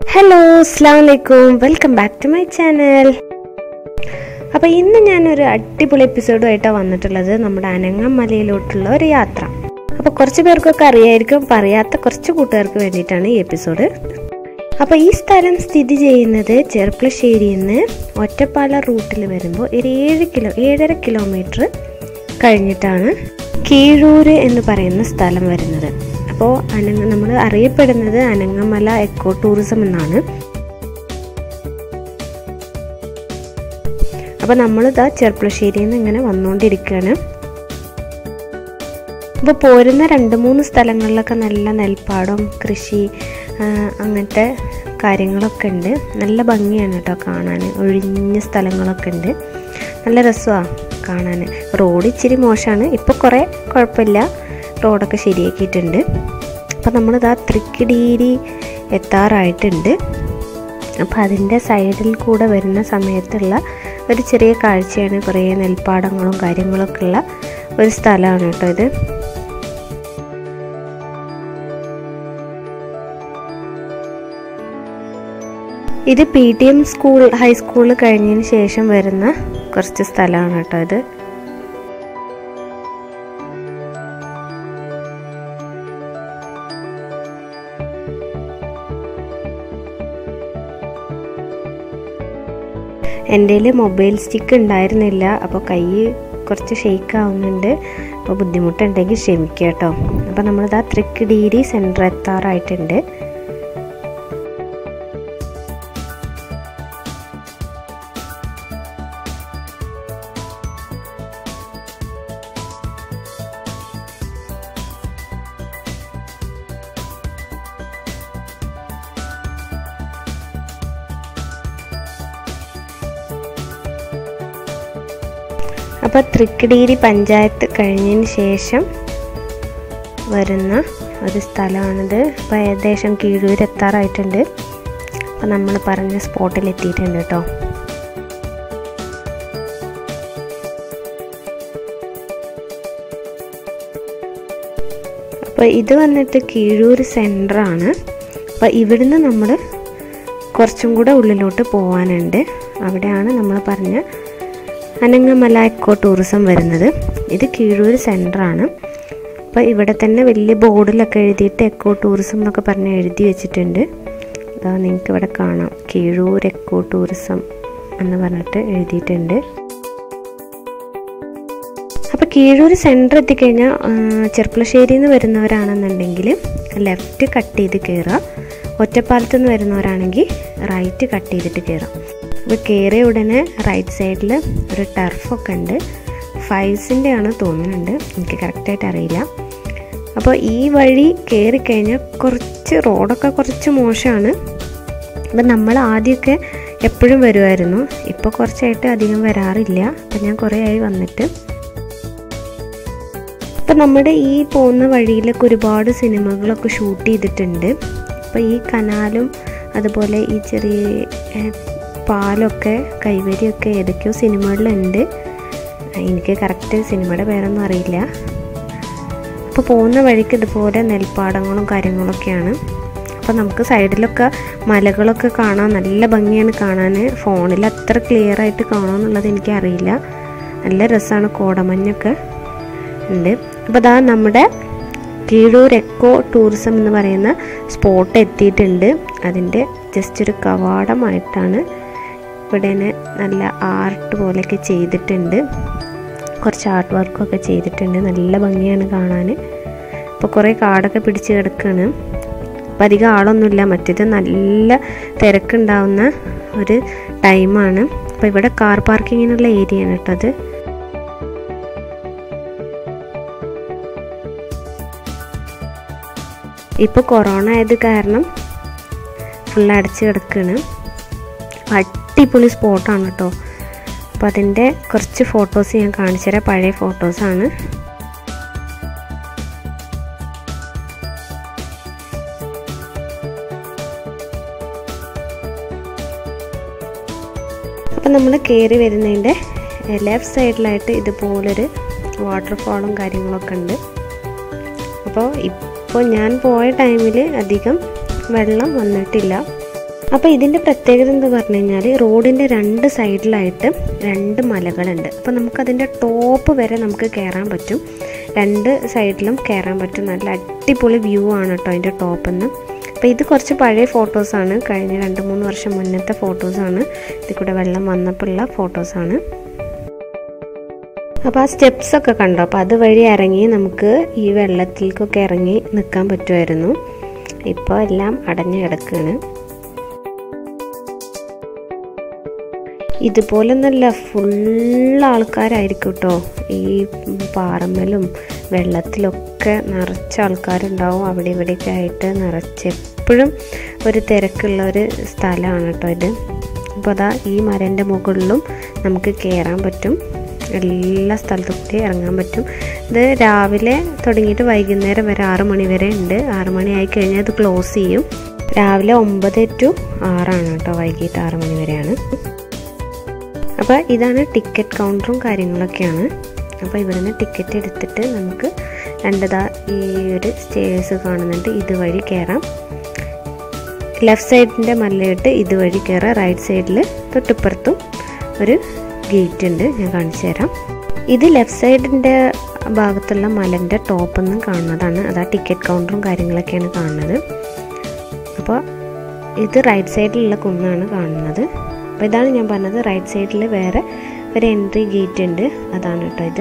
hello അസ്സാം വലൈക്കും welcome back to my channel അപ്പോൾ ഇന്ന് ഞാനൊരു അടിപൊളി എപ്പിസോഡുമായിട്ടാണ് വന്നിട്ടുള്ളത് നമ്മുടെ അനങ്ങമലയിലോട്ടുള്ള ഒരു യാത്ര അപ്പോൾ കുറച്ച് പേർക്കൊക്കെ അറിയായിരിക്കും പറയാത്ത കുറച്ച് കൂട്ടുകാർക്ക് വേണ്ടിയിട്ടാണ് ഈ എപ്പിസോഡ് അപ്പോൾ ഈ സ്ഥലം സ്ഥിതി ചെയ്യുന്നത് ചെർപ്പളശ്ശേരിയിൽ നിന്ന് ഒറ്റപ്പാല റൂട്ടിൽ വരുമ്പോൾ ഒരു ഏഴ് കിലോ ഏഴര കിലോമീറ്റർ കഴിഞ്ഞിട്ടാണ് കീഴൂര് എന്ന് പറയുന്ന സ്ഥലം വരുന്നത് അപ്പോൾ അനങ്ങ നമ്മൾ അറിയപ്പെടുന്നത് അനങ്ങമല എക്കോ ടൂറിസം എന്നാണ് അപ്പോൾ നമ്മളിതാ ചെർപ്പളശ്ശേരിയിൽ നിന്ന് ഇങ്ങനെ വന്നുകൊണ്ടിരിക്കുകയാണ് അപ്പോൾ പോരുന്ന രണ്ട് മൂന്ന് സ്ഥലങ്ങളിലൊക്കെ നല്ല നെൽപ്പാടം കൃഷി അങ്ങനത്തെ കാര്യങ്ങളൊക്കെ ഉണ്ട് നല്ല ഭംഗിയാണ് കേട്ടോ കാണാൻ ഒഴിഞ്ഞ സ്ഥലങ്ങളൊക്കെ ഉണ്ട് നല്ല രസമാണ് കാണാൻ റോഡ് ഇച്ചിരി മോശമാണ് ഇപ്പോൾ കുറേ കുഴപ്പമില്ല റോഡൊക്കെ ശരിയാക്കിയിട്ടുണ്ട് അപ്പോൾ നമ്മളിതാ തൃക്കിടീരി എത്താറായിട്ടുണ്ട് അപ്പോൾ അതിൻ്റെ സൈഡിൽ കൂടെ വരുന്ന സമയത്തുള്ള ഒരു ചെറിയ കാഴ്ചയാണ് കുറേ നെൽപ്പാടങ്ങളും കാര്യങ്ങളൊക്കെ ഉള്ള ഒരു സ്ഥലമാണ് കേട്ടോ ഇത് ഇത് P T M school high school കഴിഞ്ഞതിന് ശേഷം വരുന്ന കുറച്ച് സ്ഥലമാണ് കേട്ടോ ഇത് എൻ്റെ മൊബൈൽ സ്റ്റിക്ക് ഉണ്ടായിരുന്നില്ല അപ്പോൾ കൈ കുറച്ച് ഷെയ്ക്ക് ആവുന്നുണ്ട് അപ്പോൾ ബുദ്ധിമുട്ടുണ്ടെങ്കിൽ ക്ഷമിക്കുക കേട്ടോ അപ്പോൾ നമ്മളിതാ തൃക്കിടീരി സെൻറ്റർ എത്താറായിട്ടുണ്ട് അപ്പോൾ തൃക്കടീരി പഞ്ചായത്ത് കഴിഞ്ഞതിന് ശേഷം വരുന്ന ഒരു സ്ഥലമാണിത് ഇപ്പോൾ ഏകദേശം കീഴൂർ എത്താറായിട്ടുണ്ട് അപ്പോൾ നമ്മൾ പറഞ്ഞ സ്പോട്ടിൽ എത്തിയിട്ടുണ്ട് കേട്ടോ അപ്പോൾ ഇത് വന്നിട്ട് കീഴൂർ സെൻറ്ററാണ് അപ്പോൾ ഇവിടുന്ന് നമ്മൾ കുറച്ചും കൂടെ ഉള്ളിലോട്ട് പോകാനുണ്ട് അവിടെയാണ് നമ്മൾ പറഞ്ഞ അനങ്ങമല എക്കോ ടൂറിസം വരുന്നത് ഇത് കീഴൂർ സെൻറ്ററാണ് അപ്പോൾ ഇവിടെ തന്നെ വലിയ ബോർഡിലൊക്കെ എഴുതിയിട്ട് എക്കോ ടൂറിസം എന്നൊക്കെ പറഞ്ഞ് എഴുതി വെച്ചിട്ടുണ്ട് അതാ നിങ്ങൾക്ക് ഇവിടെ കാണാം കീഴൂർ എക്കോ ടൂറിസം എന്ന് പറഞ്ഞിട്ട് എഴുതിയിട്ടുണ്ട് അപ്പോൾ കീഴൂർ സെൻറ്റർ എത്തിക്കഴിഞ്ഞാൽ ചെർപ്പളശ്ശേരിയിൽ നിന്ന് വരുന്നവരാണെന്നുണ്ടെങ്കിൽ ലെഫ്റ്റ് കട്ട് ചെയ്ത് കയറുക ഒറ്റപ്പാലത്ത് നിന്ന് വരുന്നവരാണെങ്കിൽ റൈറ്റ് കട്ട് ചെയ്തിട്ട് കയറാം അപ്പോൾ കയറിയ ഉടനെ റൈറ്റ് സൈഡിൽ ഒരു ടർഫൊക്കെ ഉണ്ട് ഫൈവ്സിൻ്റെ ആണ് തോന്നുന്നുണ്ട് എനിക്ക് കറക്റ്റായിട്ട് അറിയില്ല അപ്പോൾ ഈ വഴി കയറിക്കഴിഞ്ഞാൽ കുറച്ച് റോഡൊക്കെ കുറച്ച് മോശമാണ് അപ്പം നമ്മൾ ആദ്യമൊക്കെ എപ്പോഴും വരുമായിരുന്നു ഇപ്പോൾ കുറച്ചായിട്ട് അധികം വരാറില്ല അപ്പം ഞാൻ കുറേ ആയി വന്നിട്ട് അപ്പം നമ്മുടെ ഈ പോകുന്ന വഴിയിലൊക്കെ ഒരുപാട് സിനിമകളൊക്കെ ഷൂട്ട് ചെയ്തിട്ടുണ്ട് അപ്പോൾ ഈ കനാലും അതുപോലെ ഈ ചെറിയ പാലൊക്കെ കൈവരിയൊക്കെ ഏതൊക്കെയോ സിനിമകളിലുണ്ട് എനിക്ക് കറക്റ്റ് സിനിമയുടെ പേരൊന്നും അറിയില്ല അപ്പോൾ പോകുന്ന വഴിക്ക് ഇതുപോലെ നെൽപ്പാടങ്ങളും കാര്യങ്ങളൊക്കെയാണ് അപ്പോൾ നമുക്ക് സൈഡിലൊക്കെ മലകളൊക്കെ കാണാൻ നല്ല ഭംഗിയാണ് കാണാൻ ഫോണിൽ അത്ര ക്ലിയർ ആയിട്ട് കാണുമെന്നുള്ളത് എനിക്കറിയില്ല നല്ല രസമാണ് കോടമഞ്ഞൊക്കെ ഉണ്ട് അപ്പോൾ അതാ നമ്മുടെ കീഴൂർ എക്കോ ടൂറിസം എന്ന് പറയുന്ന സ്പോട്ട് എത്തിയിട്ടുണ്ട് അതിൻ്റെ ജസ്റ്റ് ഒരു കവാടമായിട്ടാണ് ഇവിടെ നല്ല ആർട്ട് പോലെയൊക്കെ ചെയ്തിട്ടുണ്ട് കുറച്ച് ആർട്ട് വർക്കൊക്കെ ചെയ്തിട്ടുണ്ട് നല്ല ഭംഗിയാണ് കാണാൻ ഇപ്പോൾ കുറേ കാടൊക്കെ പിടിച്ച് കിടക്കുകയാണ് അപ്പോൾ അധികം ആളൊന്നുമില്ല മറ്റേത് നല്ല തിരക്കുണ്ടാവുന്ന ഒരു ടൈമാണ് അപ്പോൾ ഇവിടെ കാർ പാർക്കിങ്ങിനുള്ള ഏരിയയാണ് കേട്ടോ അത് ഇപ്പോൾ കൊറോണ ആയത് കാരണം ഫുൾ അടച്ച് കിടക്കുകയാണ് അടിപൊളി സ്പോട്ടാണ് കേട്ടോ അപ്പോൾ അതിൻ്റെ കുറച്ച് ഫോട്ടോസ് ഞാൻ കാണിച്ചു തരാം പഴയ ഫോട്ടോസാണ് അപ്പം നമ്മൾ കയറി വരുന്നതിൻ്റെ ലെഫ്റ്റ് സൈഡിലായിട്ട് ഇതുപോലൊരു വാട്ടർഫാളും കാര്യങ്ങളൊക്കെ ഉണ്ട് അപ്പോൾ ഇപ്പോൾ ഞാൻ പോയ ടൈമിൽ അധികം വെള്ളം വന്നിട്ടില്ല അപ്പോൾ ഇതിൻ്റെ പ്രത്യേകത എന്ന് പറഞ്ഞു കഴിഞ്ഞാൽ റോഡിൻ്റെ രണ്ട് സൈഡിലായിട്ട് രണ്ട് മലകളുണ്ട് അപ്പോൾ നമുക്കതിൻ്റെ ടോപ്പ് വരെ നമുക്ക് കയറാൻ പറ്റും രണ്ട് സൈഡിലും കയറാൻ പറ്റും നല്ല അടിപൊളി വ്യൂ ആണ് കേട്ടോ അതിൻ്റെ ടോപ്പിൽ നിന്ന് അപ്പോൾ ഇത് കുറച്ച് പഴയ ഫോട്ടോസാണ് കഴിഞ്ഞ രണ്ട് മൂന്ന് വർഷം മുന്നത്തെ ഫോട്ടോസാണ് ഇതിൽ കൂടെ വെള്ളം വന്നപ്പോഴുള്ള ഫോട്ടോസാണ് അപ്പോൾ ആ സ്റ്റെപ്സ് ഒക്കെ കണ്ടോ അപ്പോൾ അതുവഴി ഇറങ്ങി നമുക്ക് ഈ വെള്ളത്തിലേക്കൊക്കെ ഇറങ്ങി നിൽക്കാൻ പറ്റുമായിരുന്നു ഇപ്പോൾ എല്ലാം അടഞ്ഞു കിടക്കുകയാണ് ഇതുപോലൊന്നല്ല ഫുൾ ആൾക്കാരായിരിക്കും കേട്ടോ ഈ പാറമ്മലും വെള്ളത്തിലൊക്കെ നിറച്ച ആൾക്കാരുണ്ടാവും അവിടെ ഇവിടെയൊക്കെ ആയിട്ട് നിറച്ച് എപ്പോഴും ഒരു തിരക്കുള്ള ഒരു സ്ഥലമാണ് കേട്ടോ ഇത് അപ്പോൾ അതാ ഈ മരൻ്റെ മുകളിലും നമുക്ക് കയറാൻ പറ്റും എല്ലാ സ്ഥലത്തും കൂടി ഇറങ്ങാൻ പറ്റും ഇത് രാവിലെ തുടങ്ങിയിട്ട് വൈകുന്നേരം വരെ ആറ് മണി വരെ ഉണ്ട് ആറ് മണി ആയി കഴിഞ്ഞാൽ ഇത് ക്ലോസ് ചെയ്യും രാവിലെ ഒമ്പത് ടു ആറാണ് കേട്ടോ വൈകിട്ട് ആറ് മണി വരെയാണ് അപ്പോൾ ഇതാണ് ടിക്കറ്റ് കൗണ്ടറും കാര്യങ്ങളൊക്കെയാണ് അപ്പോൾ ഇവിടുന്ന് ടിക്കറ്റ് എടുത്തിട്ട് നമുക്ക് രണ്ടതാ ഈ ഒരു സ്റ്റേഴ്സ് കാണുന്നുണ്ട് ഇതുവഴി കയറാം ലെഫ്റ്റ് സൈഡിൻ്റെ മലയിട്ട് ഇതുവഴി കയറാം റൈറ്റ് സൈഡിൽ തൊട്ടിപ്പുറത്തും ഒരു ഗേറ്റ് ഉണ്ട് ഞാൻ കാണിച്ചു തരാം ഇത് ലെഫ്റ്റ് സൈഡിൻ്റെ ഭാഗത്തുള്ള മലൻ്റെ ടോപ്പിൽ നിന്ന് കാണുന്നതാണ് അതാ ടിക്കറ്റ് കൗണ്ടറും കാര്യങ്ങളൊക്കെയാണ് കാണുന്നത് അപ്പോൾ ഇത് റൈറ്റ് സൈഡിലുള്ള കുന്നാണ് കാണുന്നത് അപ്പോൾ ഇതാണ് ഞാൻ പറഞ്ഞത് റൈറ്റ് സൈഡിൽ വേറെ ഒരു എൻട്രി ഗേറ്റ് ഉണ്ട് അതാണ് കേട്ടോ ഇത്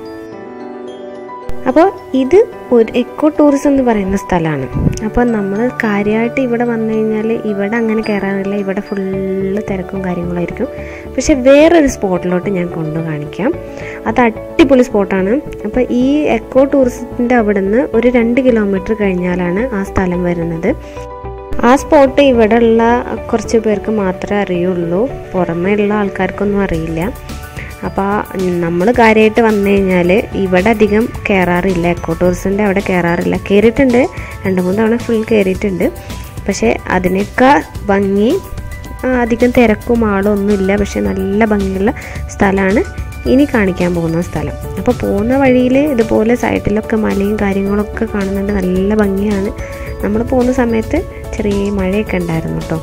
അപ്പോൾ ഇത് ഒരു എക്കോ ടൂറിസം എന്ന് പറയുന്ന സ്ഥലമാണ് അപ്പോൾ നമ്മൾ കാര്യമായിട്ട് ഇവിടെ വന്നു കഴിഞ്ഞാൽ ഇവിടെ അങ്ങനെ കയറാറില്ല ഇവിടെ ഫുള്ള് തിരക്കും കാര്യങ്ങളായിരിക്കും പക്ഷെ വേറൊരു സ്പോട്ടിലോട്ട് ഞാൻ കൊണ്ടു കാണിക്കാം അത് അടിപൊളി സ്പോട്ടാണ് അപ്പോൾ ഈ എക്കോ ടൂറിസത്തിൻ്റെ അവിടെ നിന്ന് ഒരു രണ്ട് കിലോമീറ്റർ കഴിഞ്ഞാലാണ് ആ സ്ഥലം വരുന്നത് ആ സ്പോട്ട് ഇവിടെ ഉള്ള കുറച്ച് പേർക്ക് മാത്രമേ അറിയുള്ളൂ പുറമേ ഉള്ള ആൾക്കാർക്കൊന്നും അറിയില്ല അപ്പോൾ നമ്മൾ കാര്യമായിട്ട് വന്നു കഴിഞ്ഞാൽ ഇവിടെ അധികം കയറാറില്ല എക്കോ ടൂറിസത്തിൻ്റെ അവിടെ കയറാറില്ല കയറിയിട്ടുണ്ട് രണ്ട് മൂന്ന് തവണ ഫുൾ കയറിയിട്ടുണ്ട് പക്ഷേ അതിനൊക്കെ ഭംഗി അധികം തിരക്കും ആളും ഒന്നുമില്ല പക്ഷെ നല്ല ഭംഗിയുള്ള സ്ഥലമാണ് ഇനി കാണിക്കാൻ പോകുന്ന സ്ഥലം അപ്പോൾ പോകുന്ന വഴിയിൽ ഇതുപോലെ സൈഡിലൊക്കെ മലയും കാര്യങ്ങളൊക്കെ കാണുന്നുണ്ട് നല്ല ഭംഗിയാണ് നമ്മൾ പോകുന്ന സമയത്ത് ചെറിയ മഴയൊക്കെ ഉണ്ടായിരുന്നു കേട്ടോ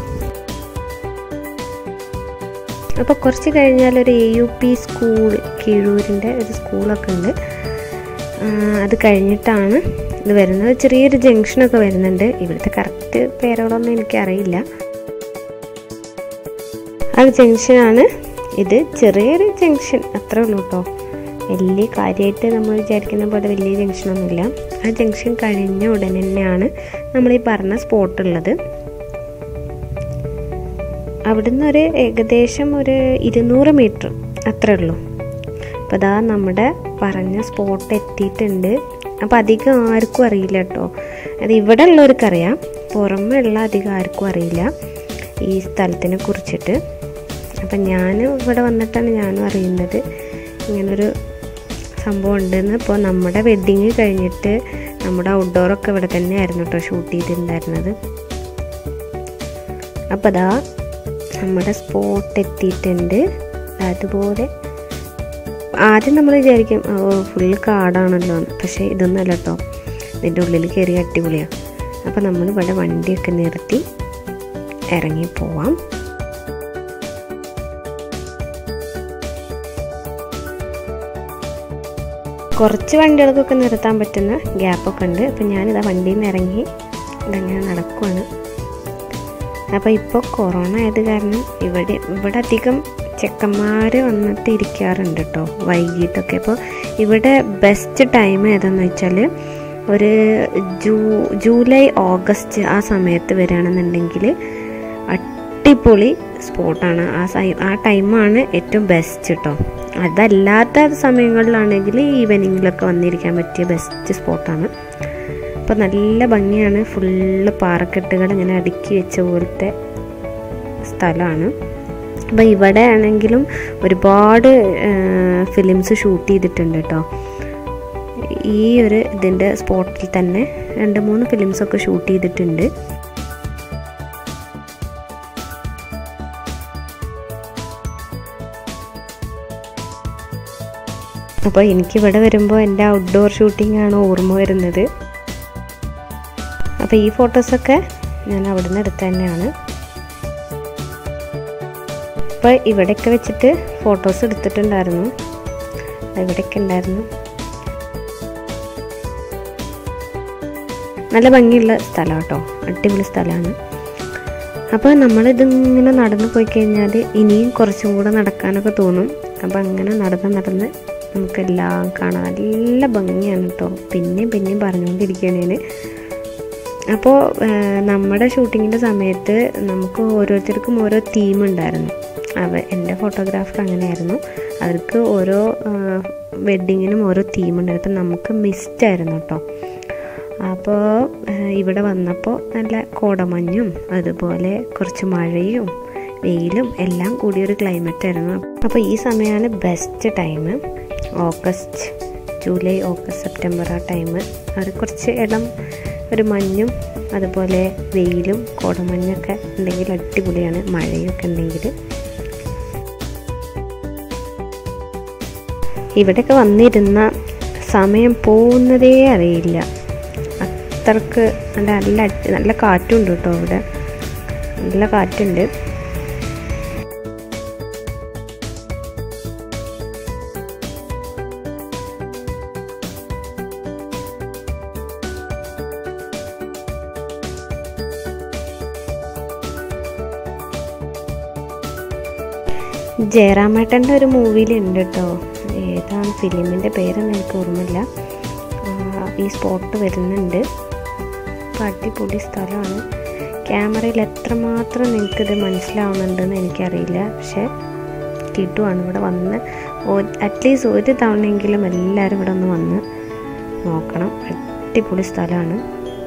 അപ്പോൾ കുറച്ച് കഴിഞ്ഞാൽ ഒരു എ യു പി സ്കൂൾ കീഴൂരിൻ്റെ ഒരു സ്കൂളൊക്കെ ഉണ്ട് അത് കഴിഞ്ഞിട്ടാണ് ഇത് വരുന്നത് ചെറിയൊരു ജംഗ്ഷനൊക്കെ വരുന്നുണ്ട് ഇവിടുത്തെ കറക്റ്റ് പേരുകളൊന്നും എനിക്കറിയില്ല ആ ജംഗ്ഷനാണ് ഇത് ചെറിയൊരു ജംഗ്ഷൻ അത്രേ ഉള്ളൂ കേട്ടോ വലിയ കാര്യമായിട്ട് നമ്മൾ വിചാരിക്കുന്ന പോലെ വലിയ ജംഗ്ഷനൊന്നുമില്ല ആ ജംഗ്ഷൻ കഴിഞ്ഞ ഉടനെ തന്നെയാണ് നമ്മൾ ഈ പറഞ്ഞ സ്പോട്ട് ഉള്ളത് അവിടുന്ന് ഒരു ഏകദേശം ഒരു ഇരുന്നൂറ് മീറ്റർ അത്രേ ഉള്ളൂ അപ്പോൾ അതാ നമ്മുടെ പറഞ്ഞ സ്പോട്ട് എത്തിയിട്ടുണ്ട് അപ്പോൾ അധികം ആർക്കും അറിയില്ല കേട്ടോ അത് ഇവിടെ ഉള്ളവർക്കറിയാം പുറമേ ഉള്ള അധികം ആർക്കും അറിയില്ല ഈ സ്ഥലത്തിനെ കുറിച്ചിട്ട് അപ്പം ഞാൻ ഇവിടെ വന്നിട്ടാണ് ഞാനും അറിയുന്നത് ഇങ്ങനൊരു സംഭവം ഉണ്ടെന്ന് ഇപ്പോൾ നമ്മുടെ വെഡ്ഡിങ് കഴിഞ്ഞിട്ട് നമ്മുടെ ഔട്ട്ഡോറൊക്കെ ഇവിടെ തന്നെയായിരുന്നു കേട്ടോ ഷൂട്ട് ചെയ്തിട്ടുണ്ടായിരുന്നത് അപ്പോൾ അതാ നമ്മുടെ സ്പോട്ട് എത്തിയിട്ടുണ്ട് അതുപോലെ ആദ്യം നമ്മൾ വിചാരിക്കും ഫുൾ കാടാണല്ലോ പക്ഷേ ഇതൊന്നുമല്ല കേട്ടോ ഇതിൻ്റെ ഉള്ളിൽ കയറി അടിപൊളിയാണ് അപ്പോൾ നമ്മൾ ഇവിടെ വണ്ടിയൊക്കെ നിർത്തി ഇറങ്ങി പോവാം കുറച്ച് വണ്ടികൾക്കൊക്കെ നിർത്താൻ പറ്റുന്ന ഗ്യാപ്പൊക്കെ ഉണ്ട് അപ്പം ഞാനിതാ വണ്ടിയിൽ നിന്ന് ഇറങ്ങി ഇതങ്ങനെ നടക്കുവാണ് അപ്പോൾ ഇപ്പോൾ കൊറോണ ആയത് കാരണം ഇവിടെ ഇവിടെ അധികം ചെക്കന്മാർ വന്നിട്ട് ഇരിക്കാറുണ്ട് കേട്ടോ വൈകിട്ടൊക്കെ അപ്പോൾ ഇവിടെ ബെസ്റ്റ് ടൈം ഏതാണെന്ന് വെച്ചാൽ ഒരു ജൂ ജൂലൈ ഓഗസ്റ്റ് ആ സമയത്ത് വരികയാണെന്നുണ്ടെങ്കിൽ അടിപൊളി സ്പോട്ടാണ് ആ സൈ ആ ടൈമാണ് ഏറ്റവും ബെസ്റ്റ് കേട്ടോ അതല്ലാത്ത സമയങ്ങളിലാണെങ്കിൽ ഈവനിങ്ങിലൊക്കെ വന്നിരിക്കാൻ പറ്റിയ ബെസ്റ്റ് സ്പോട്ടാണ് അപ്പോൾ നല്ല ഭംഗിയാണ് ഫുള്ള് പാറക്കെട്ടുകൾ ഇങ്ങനെ അടുക്കി വെച്ച പോലത്തെ സ്ഥലമാണ് അപ്പോൾ ഇവിടെ ആണെങ്കിലും ഒരുപാട് ഫിലിംസ് ഷൂട്ട് ചെയ്തിട്ടുണ്ട് കേട്ടോ ഈ ഒരു ഇതിൻ്റെ സ്പോട്ടിൽ തന്നെ രണ്ട് മൂന്ന് ഫിലിംസൊക്കെ ഷൂട്ട് ചെയ്തിട്ടുണ്ട് അപ്പോൾ എനിക്കിവിടെ വരുമ്പോൾ എൻ്റെ ഔട്ട്ഡോർ ഷൂട്ടിംഗ് ആണ് ഓർമ്മ വരുന്നത് അപ്പോൾ ഈ ഫോട്ടോസൊക്കെ ഞാൻ അവിടെ നിന്ന് എടുത്ത തന്നെയാണ് അപ്പോൾ ഇവിടെയൊക്കെ വെച്ചിട്ട് ഫോട്ടോസ് എടുത്തിട്ടുണ്ടായിരുന്നു ഇവിടെയൊക്കെ ഉണ്ടായിരുന്നു നല്ല ഭംഗിയുള്ള സ്ഥലം കേട്ടോ അടിപൊളി സ്ഥലമാണ് അപ്പോൾ നമ്മളിതിങ്ങനെ നടന്നു പോയി കഴിഞ്ഞാൽ ഇനിയും കുറച്ചും കൂടെ നടക്കാനൊക്കെ തോന്നും അപ്പോൾ അങ്ങനെ നടന്ന് നടന്ന് നമുക്കെല്ലാം കാണാൻ നല്ല ഭംഗിയാണ് കേട്ടോ പിന്നെയും പിന്നെയും പറഞ്ഞുകൊണ്ടിരിക്കുകയാണ് ഞാൻ അപ്പോൾ നമ്മുടെ ഷൂട്ടിങ്ങിൻ്റെ സമയത്ത് നമുക്ക് ഓരോരുത്തർക്കും ഓരോ തീം ഉണ്ടായിരുന്നു അവ എൻ്റെ ഫോട്ടോഗ്രാഫർ അങ്ങനെയായിരുന്നു അവർക്ക് ഓരോ വെഡ്ഡിങ്ങിനും ഓരോ തീം ഉണ്ടായിരുന്നു അപ്പം നമുക്ക് മിസ്റ്റ് ആയിരുന്നു കേട്ടോ അപ്പോൾ ഇവിടെ വന്നപ്പോൾ നല്ല കോടമഞ്ഞും അതുപോലെ കുറച്ച് മഴയും വെയിലും എല്ലാം കൂടിയൊരു ക്ലൈമറ്റ് ആയിരുന്നു അപ്പോൾ ഈ സമയമാണ് best time August July August September ആ ടൈം അവർ കുറച്ച് ഇളം ഒരു മഞ്ഞും അതുപോലെ വെയിലും കോടമഞ്ഞൊക്കെ ഉണ്ടെങ്കിൽ അടിപൊളിയാണ് മഴയൊക്കെ ഉണ്ടെങ്കിൽ ഇവിടെയൊക്കെ വന്നിരുന്ന സമയം പോകുന്നതേ അറിയില്ല അത്രക്ക് നല്ല നല്ല നല്ല കാറ്റുണ്ട് കേട്ടോ ഇവിടെ നല്ല കാറ്റുണ്ട് ജയറാമേട്ടൻ്റെ ഒരു മൂവിയിലുണ്ട് കേട്ടോ ഏതാണ് ഫിലിമിൻ്റെ പേരൊന്നും എനിക്ക് ഓർമ്മയില്ല ഈ സ്പോട്ട് വരുന്നുണ്ട് അപ്പോൾ അടിപൊളി സ്ഥലമാണ് ക്യാമറയിൽ എത്രമാത്രം നിങ്ങൾക്കിത് മനസ്സിലാവുന്നുണ്ടെന്ന് എനിക്കറിയില്ല പക്ഷേ കിട്ടുവാണ് ഇവിടെ വന്ന് അറ്റ്ലീസ്റ്റ് ഒരു തവണയെങ്കിലും എല്ലാവരും ഇവിടെ ഒന്ന് വന്ന് നോക്കണം അടിപൊളി സ്ഥലമാണ്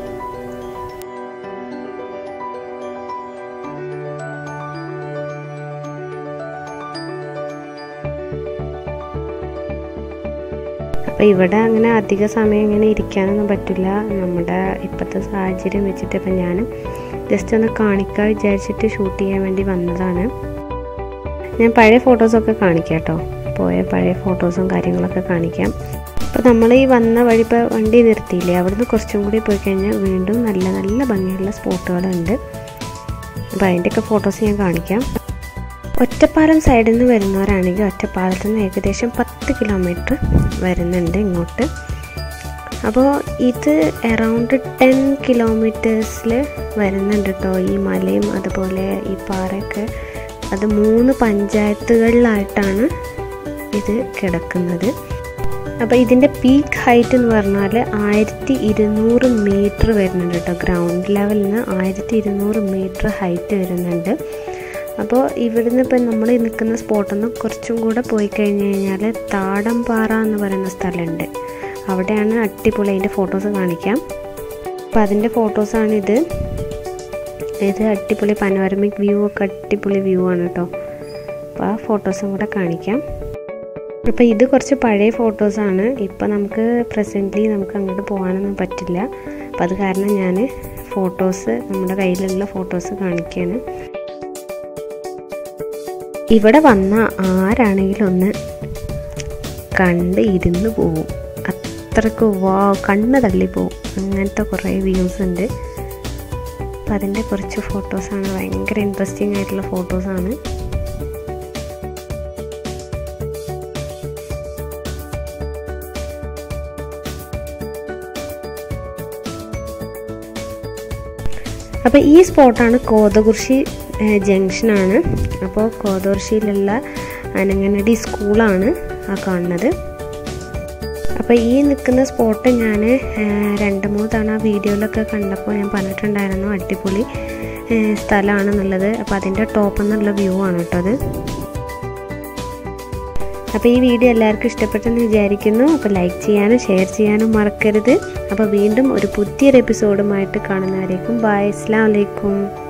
അപ്പോൾ ഇവിടെ അങ്ങനെ അധിക സമയം ഇങ്ങനെ ഇരിക്കാനൊന്നും പറ്റില്ല നമ്മുടെ ഇപ്പോഴത്തെ സാഹചര്യം വെച്ചിട്ട് ഇപ്പം ഞാൻ ജസ്റ്റ് ഒന്ന് കാണിക്കാൻ വിചാരിച്ചിട്ട് ഷൂട്ട് ചെയ്യാൻ വേണ്ടി വന്നതാണ് ഞാൻ പഴയ ഫോട്ടോസൊക്കെ കാണിക്കാം കേട്ടോ പോയ പഴയ ഫോട്ടോസും കാര്യങ്ങളൊക്കെ കാണിക്കാം അപ്പോൾ നമ്മൾ ഈ വന്ന വഴി ഇപ്പോൾ വണ്ടി നിർത്തിയില്ലേ അവിടുന്ന് കുറച്ചും കൂടി പോയി കഴിഞ്ഞാൽ വീണ്ടും നല്ല നല്ല ഭംഗിയുള്ള സ്പോട്ടുകളുണ്ട് അപ്പോൾ അതിൻ്റെയൊക്കെ ഫോട്ടോസ് ഞാൻ കാണിക്കാം ഒറ്റപ്പാലം സൈഡിൽ നിന്ന് വരുന്നവരാണെങ്കിൽ ഒറ്റപ്പാലത്ത് നിന്ന് ഏകദേശം പത്ത് കിലോമീറ്റർ വരുന്നുണ്ട് ഇങ്ങോട്ട് അപ്പോൾ ഇത് അറൗണ്ട് ടെൻ കിലോമീറ്റേഴ്സിൽ വരുന്നുണ്ട് കേട്ടോ ഈ മലയും അതുപോലെ ഈ പാറയൊക്കെ അത് മൂന്ന് പഞ്ചായത്തുകളിലായിട്ടാണ് ഇത് കിടക്കുന്നത് അപ്പോൾ ഇതിൻ്റെ പീക്ക് ഹൈറ്റ് എന്ന് പറഞ്ഞാൽ ആയിരത്തി ഇരുന്നൂറ് മീറ്റർ വരുന്നുണ്ട് കേട്ടോ ഗ്രൗണ്ട് ലെവലിൽ നിന്ന് ആയിരത്തി ഇരുന്നൂറ് മീറ്റർ ഹൈറ്റ് വരുന്നുണ്ട് അപ്പോൾ ഇവിടുന്ന് ഇപ്പം നമ്മൾ നിൽക്കുന്ന സ്പോട്ടിൽ നിന്ന് കുറച്ചും കൂടെ പോയി കഴിഞ്ഞ് കഴിഞ്ഞാൽ താടംപാറ എന്ന് പറയുന്ന സ്ഥലമുണ്ട് അവിടെയാണ് അടിപൊളി അതിൻ്റെ ഫോട്ടോസ് കാണിക്കാം അപ്പോൾ അതിൻ്റെ ഫോട്ടോസാണിത് ഇത് അടിപൊളി പനോരമിക് വ്യൂ ഒക്കെ അടിപൊളി വ്യൂ ആണ് കേട്ടോ അപ്പോൾ ആ ഫോട്ടോസും കൂടെ കാണിക്കാം അപ്പോൾ ഇത് കുറച്ച് പഴയ ഫോട്ടോസാണ് ഇപ്പോൾ നമുക്ക് പ്രസൻ്റ്ലി നമുക്ക് അങ്ങോട്ട് പോകാനൊന്നും പറ്റില്ല അപ്പോൾ അത് കാരണം ഞാൻ ഫോട്ടോസ് നമ്മുടെ കയ്യിലുള്ള ഫോട്ടോസ് കാണിക്കുകയാണ് ഇവിടെ വന്ന ആരാണെങ്കിലും ഒന്ന് കണ്ട് ഇരുന്ന് പോവും അത്രക്ക് വാ കണ്ണ് തള്ളിപ്പോവും അങ്ങനത്തെ കുറേ വ്യൂസ് ഉണ്ട് അപ്പം അതിൻ്റെ കുറച്ച് ഫോട്ടോസാണ് ഭയങ്കര ഇൻട്രസ്റ്റിംഗ് ആയിട്ടുള്ള ഫോട്ടോസാണ് അപ്പോൾ ഈ സ്പോട്ടാണ് കോതകുർശി ജംഗ്ഷനാണ് അപ്പോൾ കോതകുർശിയിലുള്ള അനങ്ങനടി സ്കൂളാണ് ആ കാണുന്നത് അപ്പോൾ ഈ നിൽക്കുന്ന സ്പോട്ട് ഞാൻ രണ്ട് മൂന്ന് തവണ വീഡിയോയിലൊക്കെ കണ്ടപ്പോൾ ഞാൻ പറഞ്ഞിട്ടുണ്ടായിരുന്നു അടിപൊളി സ്ഥലമാണെന്നുള്ളത് അപ്പോൾ അതിൻ്റെ ടോപ്പിൽ നിന്നുള്ള വ്യൂ ആണ് കേട്ടോ അത് അപ്പോൾ ഈ വീഡിയോ എല്ലാവർക്കും ഇഷ്ടപ്പെട്ടെന്ന് വിചാരിക്കുന്നു അപ്പോൾ ലൈക്ക് ചെയ്യാനും ഷെയർ ചെയ്യാനും മറക്കരുത് അപ്പോൾ വീണ്ടും ഒരു പുതിയൊരു എപ്പിസോഡുമായിട്ട് കാണുന്നവരേക്കും ബായ് അസ്സാം വലൈക്കും